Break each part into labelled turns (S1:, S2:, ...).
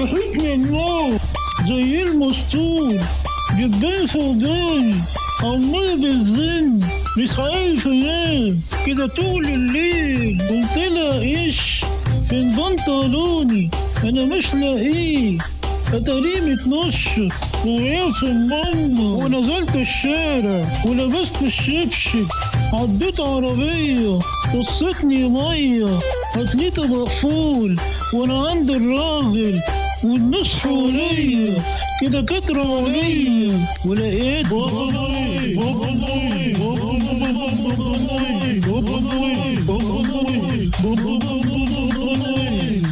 S1: صحيت من النوم زي المسطول جبان فوقاني عمال بالذن مش عارف انام كده طول الليل قلت لها ايش فين بنطلوني انا مش لاقيه اتاريه متنشر وقعت ماما ونزلت الشارع ولبست الشبشب عديت عربية طصتني مية هتليته مقفول وانا عند الراجل والناس حواليا كده كتر عليا ولقيت بابا نوي بابا نوي بابا نوي بابا نوي بابا نوي بابا نوي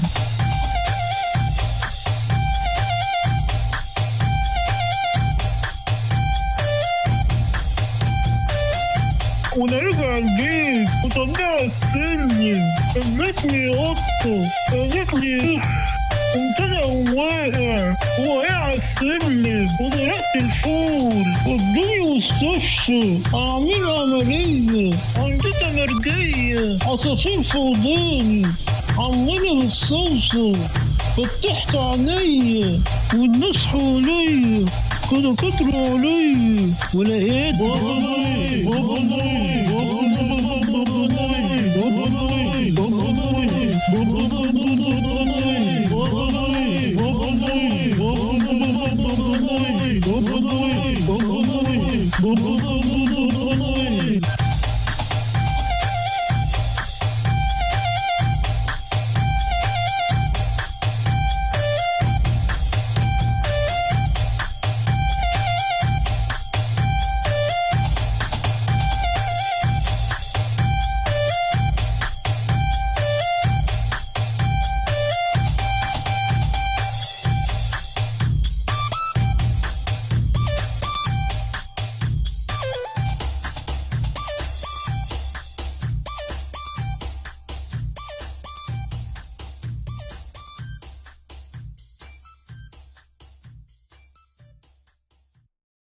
S1: ونرجع البيت وطلع السلم قابلتني قطة قالت لي اف قمت انا واقع واقع على السلم وضربت الفول ودوني مستشفى اعمل عملية عندي تمرجية عصافير في وداني عمالة بالصوصة فتحت عينيا والناس حواليا كده كتروا عليا ولقيت بابا نوي بابا نوي بابا نوي بابا نوي بابا نوي بابا نوي بابا نوي بابا نوي بابا نوي بابا نوي بابا نوي بابا نوي بابا نوي بابا نوي